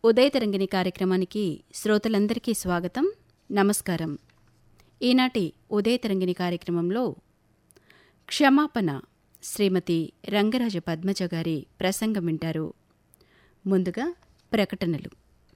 ఉదయతరంగిణి కార్యక్రమానికి శ్రోతలందరికీ స్వాగతం నమస్కారం ఈనాటి ఉదయతరంగిణి కార్యక్రమంలో క్షమాపణ శ్రీమతి రంగరాజ పద్మజ గారి ప్రసంగం వింటారు ముందుగా ప్రకటనలు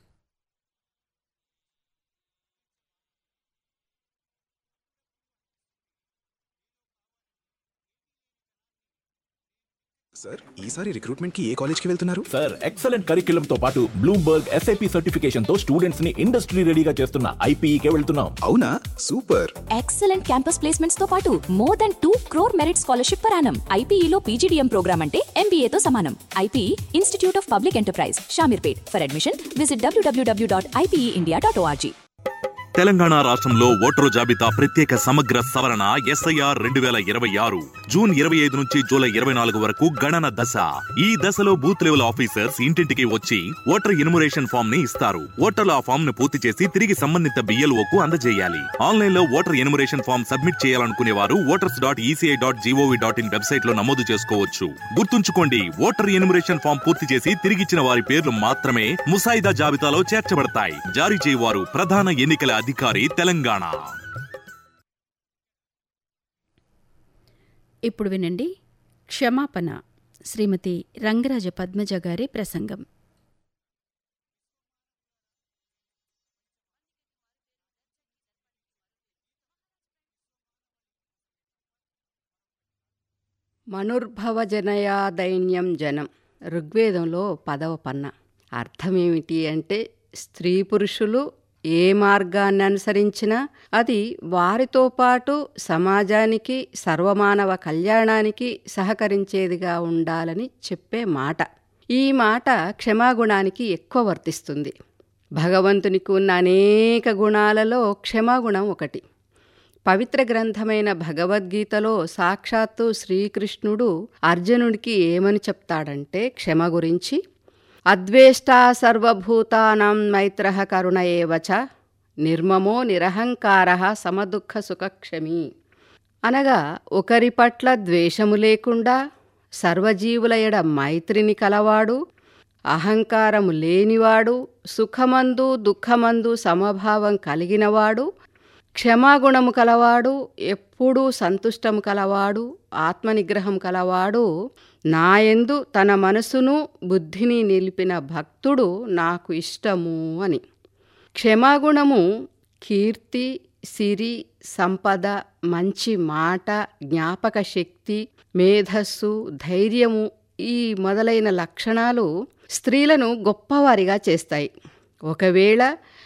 సార్ ఈసారి రిక్రూట్మెంట్ కి ఏ కాలేజ్ కి వెళ్తున్నారు సార్ ఎక్సలెంట్ కరిక్యులం తో పాటు బ్లూంబర్గ్ ఎస్ఐపి సర్టిఫికేషన్ తో స్టూడెంట్స్ ని ఇండస్ట్రీ రెడీగా చేస్తున్న ఐపీఈకే వెళ్తున్నాం అవునా సూపర్ ఎక్సలెంట్ క్యాంపస్ ప్లేస్మెంట్స్ తో పాటు more than two crore merit scholarship పరానం ఐపీఈలో పీజీడీఎం ప్రోగ్రామ్ అంటే MBA తో సమానం IPE institute of public enterprise Shamirpet for admission visit డబ్ల్యూడబ్ల్యూడబ్ల్యూ dot IPE dot ORG Telangana రాష్ట్రంలో ఓటరు జాబితా ప్రత్యేక సమగ్ర సవరణ ఎస్ఐఆర్ రెండు వేల ఇరవై ఆరు జూన్ ఇరవై ఐదు నుంచి జూలై ఇరవై నాలుగు వరకు గణన దశ ఈ దశలో బూత్ లెవెల్ ఆఫీసర్స్ ఇంటింటికి వచ్చి ఓటర్ ఇనుమరేషన్ ఫామ్ ని ఇస్తారు ఓటర్లు ఆ ఫామ్ ను పూర్తి చేసి తిరిగి సంబంధిత బిఎల్ఓ కు అందజేయాలి ఆన్లైన్ లో ఓటర్ ఎనుమరేషన్ ఫామ్ సబ్మిట్ చేయాలనుకునే వారు voters dot ECI dot GOV dot in website లో నమోదు చేసుకోవచ్చు గుర్తుంచుకోండి ఓటర్ ఎనుమరేషన్ ఫామ్ పూర్తి చేసి తిరిగిచ్చిన వారి పేర్లు మాత్రమే ముసాయిదా జాబితాలో చేర్చబడతాయి జారీ చేయవారు ప్రధాన ఎన్నికల అధికారి తెలంగాణ ఇప్పుడు వినండి క్షమాపణ శ్రీమతి రంగరాజ పద్మజ గారి ప్రసంగం మనుర్భవజనయా దైన్యం జనం ఋగ్వేదంలో పదవ పన్న అర్థమేమిటి అంటే స్త్రీ పురుషులు ఏ మార్గాన్ని అనుసరించినా అది వారితో పాటు సమాజానికి సర్వమానవ కళ్యాణానికి సహకరించేదిగా ఉండాలని చెప్పే మాట ఈ మాట క్షమాగుణానికి ఎక్కువ వర్తిస్తుంది భగవంతునికి ఉన్న అనేక గుణాలలో క్షమాగుణం ఒకటి పవిత్ర గ్రంథమైన భగవద్గీతలో సాక్షాత్తు శ్రీకృష్ణుడు అర్జునుడికి ఏమని చెప్తాడంటే క్షమ గురించి అద్వేష్టా సర్వభూతానాం మైత్ర కరుణ ఏవచ నిర్మమో నిరహంకార సమదుఃఖ సుఖక్షమి అనగా ఒకరి పట్ల ద్వేషము లేకుండా సర్వజీవుల ఎడ మైత్రిని కలవాడు అహంకారము లేనివాడు సుఖమందు దుఃఖమందు సమభావం కలిగినవాడు క్షమాగుణము కలవాడు ఎప్పుడూ సంతుష్టము కలవాడు ఆత్మనిగ్రహం కలవాడు నాయందు తన మనసును బుద్ధిని నిలిపిన భక్తుడు నాకు ఇష్టము అని క్షమాగుణము కీర్తి సిరి సంపద మంచి మాట జ్ఞాపక శక్తి మేధస్సు ధైర్యము ఈ మొదలైన లక్షణాలు స్త్రీలను గొప్పవారిగా చేస్తాయి ఒకవేళ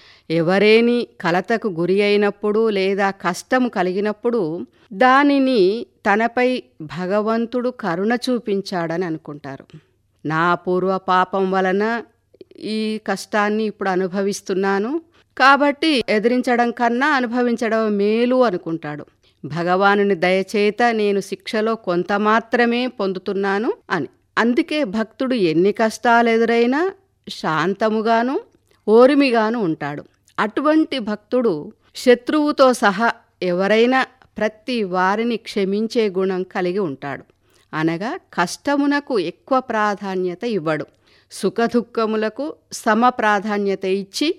ఎవరేని కలతకు గురి అయినప్పుడు లేదా కష్టము కలిగినప్పుడు దానిని తనపై భగవంతుడు కరుణ చూపించాడని అనుకుంటారు నా పూర్వ పాపం వలన ఈ కష్టాన్ని ఇప్పుడు అనుభవిస్తున్నాను కాబట్టి ఎదిరించడం కన్నా అనుభవించడం మేలు అనుకుంటాడు భగవానుని దయచేత నేను శిక్షలో కొంత మాత్రమే పొందుతున్నాను అని అందుకే భక్తుడు ఎన్ని కష్టాలు ఎదురైనా శాంతముగాను ఓరిమిగాను ఉంటాడు అటువంటి భక్తుడు శత్రువుతో సహా ఎవరైనా ప్రతి వారిని క్షమించే గుణం కలిగి ఉంటాడు అనగా కష్టమునకు ఎక్కువ ప్రాధాన్యత ఇవ్వడు సుఖదుఖములకు సమ ప్రాధాన్యత ఇచ్చి